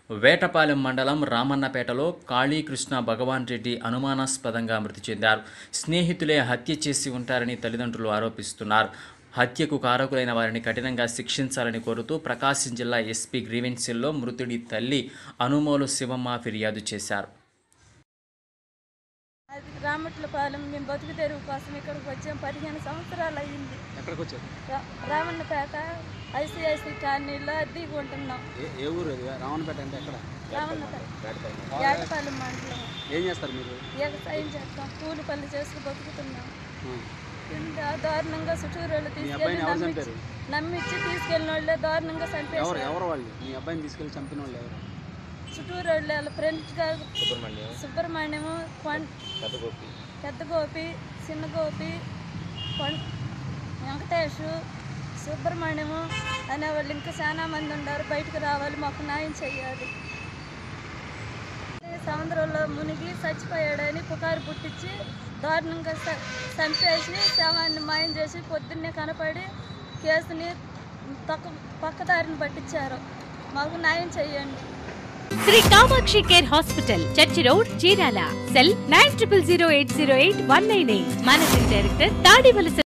వేటపాలెం మండలం రామన్నపేటలో కాళీకృష్ణ భగవాన్ రెడ్డి అనుమానాస్పదంగా మృతి చెందారు స్నేహితులే హత్య చేసి ఉంటారని తల్లిదండ్రులు ఆరోపిస్తున్నారు హత్యకు కారకులైన వారిని కఠినంగా శిక్షించాలని కోరుతూ ప్రకాశం జిల్లా ఎస్పీ గ్రీవెన్సీల్లో మృతుడి తల్లి అనుమోలు శివమ్మ ఫిర్యాదు చేశారు అది రామట్లపాలెం మేము బతుకు తెరువు కోసం ఇక్కడికి వచ్చాం పదిహేను సంవత్సరాలు అయ్యింది ఎక్కడికి వచ్చారు రా- రామన్నపేట ఐసిఐసి కాలనీలో అద్దెకి ఉంటున్నాం ఏ ఏ ఊరు అది రావణపేట అంటే ఎక్కడ రామన్నపేట ఏటపాలెం మండలం ఏం చేస్తారు మీరు వ్యవసాయం చేస్తాం కూలి పనులు చేసుకు బతుకుతున్నాం ఆ. ఇంత దారుణంగా చుట్టూరు తీసుకెళ్ళి అబ్బాయిని ఎవరు నమ్మించి చంపారు? నమ్మించి తీసుకెళ్ళిన వాళ్ళే దారుణంగా ఎవరు చంపేశారు ఎవరు వాళ్ళు మీ అబ్బాయిని తీసుకెళ్ళి చంపిన వాళ్ళు ఎవరు చుట్టూరు వాళ్ళ ఫ్రెండ్స్గా సుబ్రహ్మణ్యము కొం పెద్ద గోపి చిన్న గోపి కొం- వెంకటేష్ సుబ్రహ్మణ్యము అనే వాళ్ళు ఇంకా చాలా మంది ఉన్నారు బయటకు రావాలి మాకు న్యాయం చేయాలి సముద్రంలో మునిగి చచ్చిపోయాడని పుకారు పుట్టించి దారుణంగా చ- చంపేసి శవాన్ని మాయం చేసి పొద్దున్నే కనపడి కేసుని తక్క పక్కదారిని పట్టించారు మాకు న్యాయం చేయండి Shri Kamakshi care hospital church road Chirala cell nine triple zero eight zero eight one nine eight managing director Tadivalasa